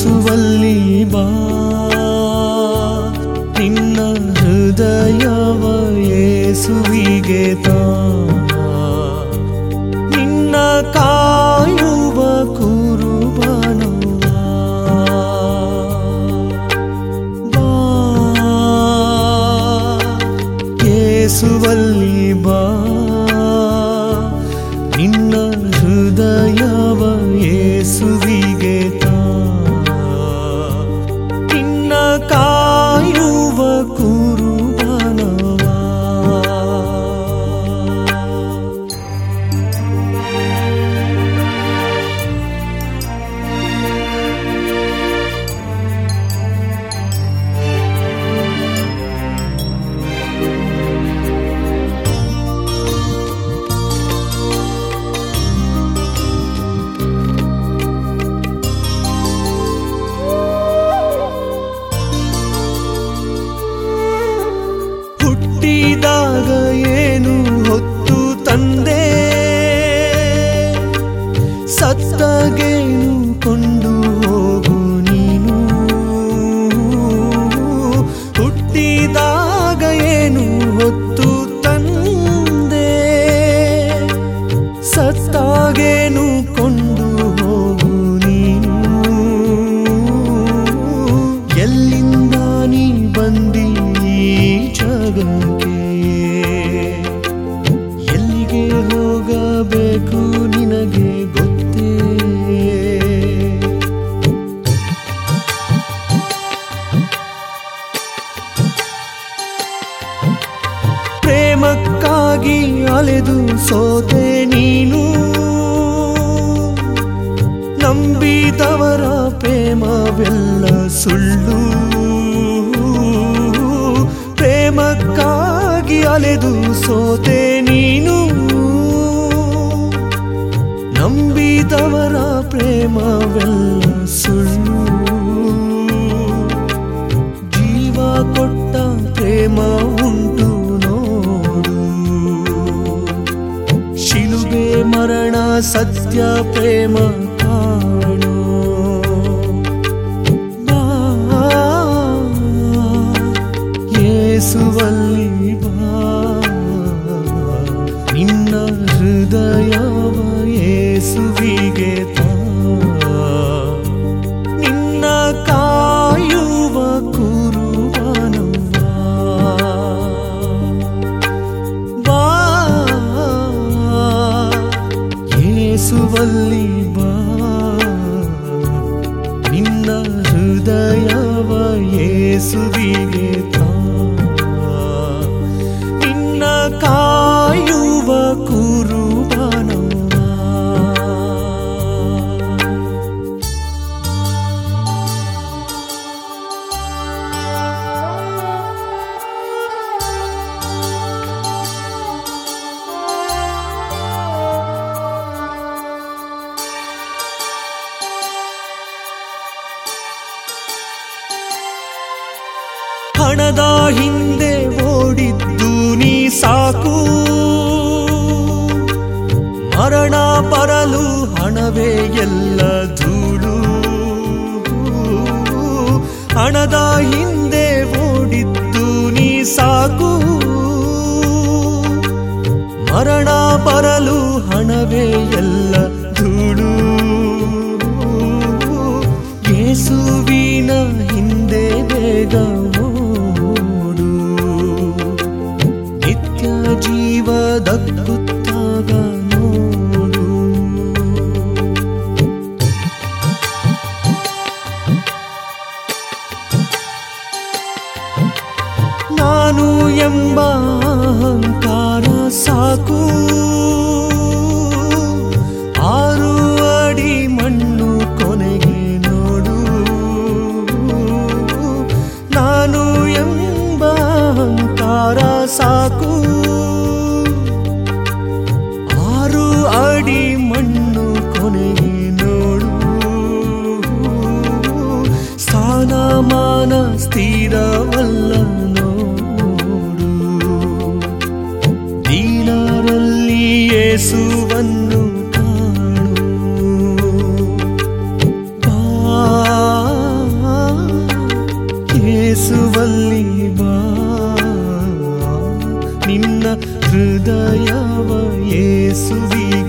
ಯೇಸುವಲ್ಲಿ ಬಾ ನಿನ್ನ ಹೃದಯವ ಯೇಸುವಿಗೆ ತಾ ನಿನ್ನ ಕಾಯುವ ಕುರುಬನವ್ವ. ಬಾ ಯೇಸುವಲ್ಲಿ ಬಾ ನಿನ್ನ ಹೃದಯವ ಯೇಸುವಿಗೆ ತಾ ನಿನ್ನ ಕಾಯುವ ಕುರುಬನವ ಹುಟ್ಟಿದಾಗ ಏನು ಹೊತ್ತು ತಂದೆ ಸತ್ತಗೇನು ಕೊಂಡು ಹೋಗು ನೀನು ಹುಟ್ಟಿದಾಗ ಏನು ಹೊತ್ತು ತಂದೆ ಸತ್ತಾಗೇನು ಕೊಂಡು ಹೋಗು ನೀನು ಎಲ್ಲಿಂದ ನೀ ಬಂದಿ ಈ ಜಗಕ್ಕೆ ಎಲ್ಲಿಗೆ ಹೋಗಬೇಕು ನಿನಗೆ ಗೊತ್ತೇ ಪ್ರೇಮಕ್ಕಾಗಿ ಅಲೆದು ಸೋತೆ ನೀನು ನಂಬಿದವರ ಪ್ರೇಮವೆಲ್ಲ ಸುಳ್ಳು ಪ್ರೇಮಕ್ಕಾಗಿ ಅಲೆದು ಸೋತೆ ನೀನು ನಂಬಿದವರ ಪ್ರೇಮವೆಲ್ಲ ಸುಳ್ಳು ಜೀವ ಕೊಟ್ಟ ಪ್ರೇಮ ಉಂಟು ನೋಡು ಶಿಲುಬೆ ಮರಣ ಸತ್ಯ ಪ್ರೇಮ ಕಾಣೋ ಬಾ, ಯೇಸುವಲ್ಲಿ ಬಾ ನಿನ್ನ ಹೃದಯವ ಯೇಸುವಿಗೆ ತಾ ನಿನ್ನ ಕಾಯುವ ಕುರುಬನವ್ವ. ಬಾ ಯೇಸುವಲ್ಲಿ ಬಾ ನಿನ್ನ ಹೃದಯವ ಯೇಸುವಿಗೆ ತಾ ನಿನ್ನ ಕಾಯುವ ಕುರುಬನವ್ವ. ಹಣದ ಹಿಂದೆ ಓಡಿದ್ದು ನೀ ಸಾಕು ಮರಣ ಬರಲು ಹಣವೇ ಎಲ್ಲ ಧೂಳು ಹಣದ ಹಿಂದೆ ಓಡಿದ್ದು ನೀ ಸಾಕು ಮರಣ ಬರಲು ಹಣವೇ ಎಲ್ಲ ಧೂಳು ಯೇಸುವಿನ ಹಿಂದೆ ಬೇಗ ಓಡು ನಿತ್ಯ ಜೀವ ದಕ್ಕುತ್ತಾಗ ನೋಡು ನಾನು ಎಂಬ ಅಹಂಕಾರ ಸಾಕು ಆರು ಅಡಿ ಮಣ್ಣು ಕೊನೆಗೆ ನೋಡು ನಾನು ಎಂಬ ಅಹಂಕಾರ ಸಾಕು ಆರು ಅಡಿ ಮಣ್ಣು ಕೊನೆಗೆ ನೋಡು ಸ್ಥಾನಮಾನ ಸ್ಥಿರವಲ್ಲ ನೋಡು ದೀನರಲ್ಲಿ ಯೇಸುವನ್ನು ಕಾಣು ಬಾ ನನ್ನ ಹೃದಯವ ಯೇಸುವಿಗೆ